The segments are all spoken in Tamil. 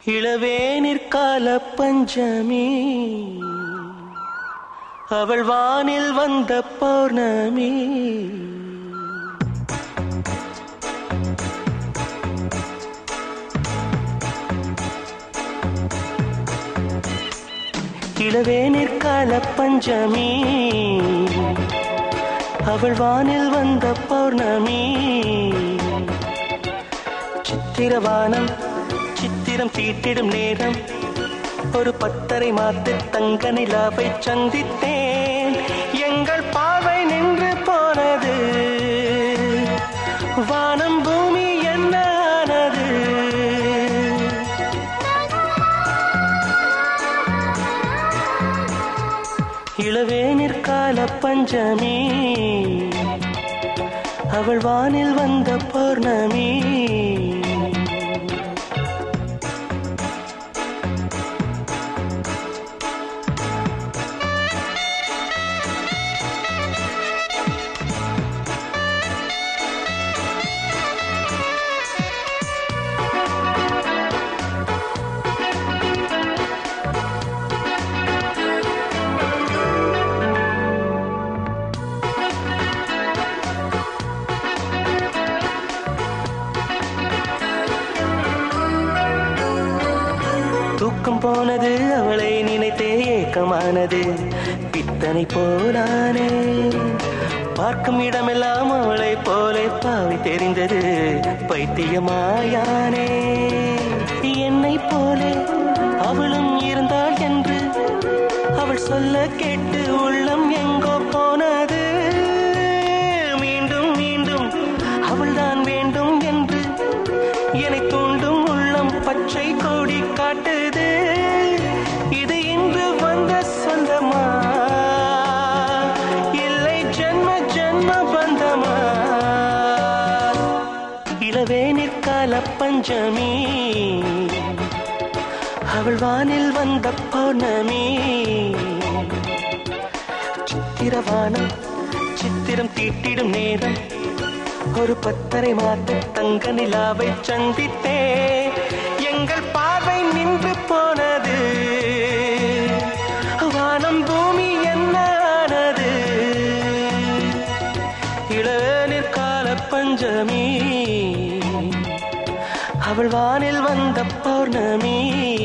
இளவேனிற் கால பஞ்சமி அவள் வானில் வந்த பௌர்ணமி இளவேனிற் கால பஞ்சமி அவள் வானில் வந்த பௌர்ணமி சித்திரவானம் சித்திரம் தீட்டிடும் நேரம் ஒரு பத்தரை மாத்து தங்க நிலாவை சந்தித்தேன் எங்கள் பார்வை நின்று போனது வானம் பூமி என்ன ஆனது இளவேனிற் கால பஞ்சமி அவள் வானில் வந்த பௌர்ணமி தூக்கம் போனது அவளை நினைத்தே ஏக்கமானது பித்தனை போலானே பார்க்கும் இடமெல்லாம் அவளை போலே பாவி தெரிந்தது பைத்தியமாயானே என்னை போலே அவளும் இருந்தாள் என்று அவள் சொல்ல கேட்டு உள்ளம் எங்கோ போனது மீண்டும் மீண்டும் அவள்தான் வேண்டும் என்று என்னை தூண்டும் உள்ளம் பச்சை கொடி காட்டுது இது இன்று வந்த சொந்தமா இல்லை ஜென்ம ஜென்ம பந்தமா இளவேனிற் கால பஞ்சமி அவள் வானில் வந்த பௌர்ணமி சித்திரவானம் சித்திரம் தீட்டிடும் நேரம் ஒரு பத்தரை மாத்த தங்க நிலாவை சந்தித்தே எங்கள் பார்வை நின்று போனது வானம் பூமி என்ன ஆனது இளவேனிற் கால பஞ்சமி அவள் வானில் வந்த பௌர்ணமி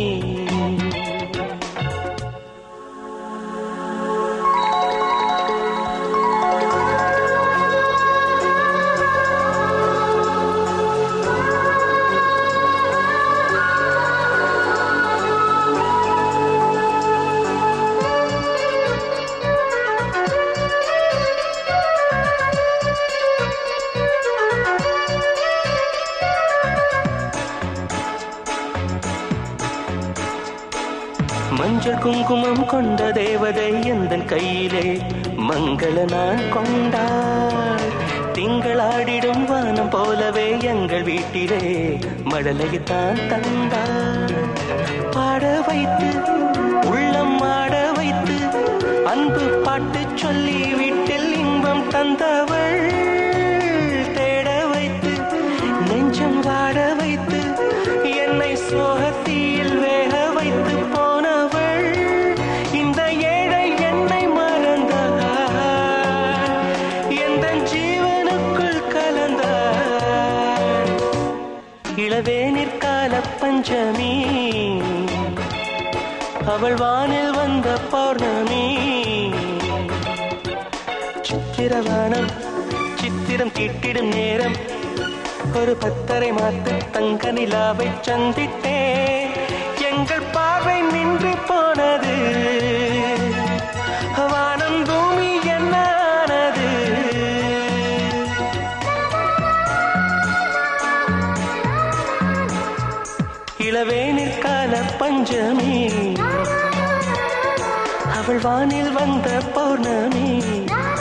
மஞ்சள் குங்குமம் கொண்ட தேவதை எந்த கையிலே மங்கள நான் கொண்டாள் திங்களாடிடும் வானம் போலவே எங்கள் வீட்டிலே மழலையைத்தான் தந்தாள் பாட வைத்து உள்ளம் ஆட வைத்து அன்பு பாட்டு சொல்லி வீட்டில் இன்பம் தந்தவள் தேட வைத்து நெஞ்சம் வாட வைத்து என்னை சோகத்தீயில் வேக வைத்து போனவள் இந்த ஏழை என்னை மறந்தாள் எந்த ஜீவனுக்குள் கலந்தாள் இளவேனிற் கால பஞ்சமி அவள் வானில் வந்த பௌர்ணமி சித்திரவானம் சித்திரம் தீட்டிடும் நேரம் ஒரு பத்தரை மாத்து தங்க நிலாவை சந்தித்தே எங்கள் பார்வை நின்று போனது வானம் பூமி என்ன ஆனது இளவேனிற் கால பஞ்சமி அவள் வானில் வந்த பௌர்ணமி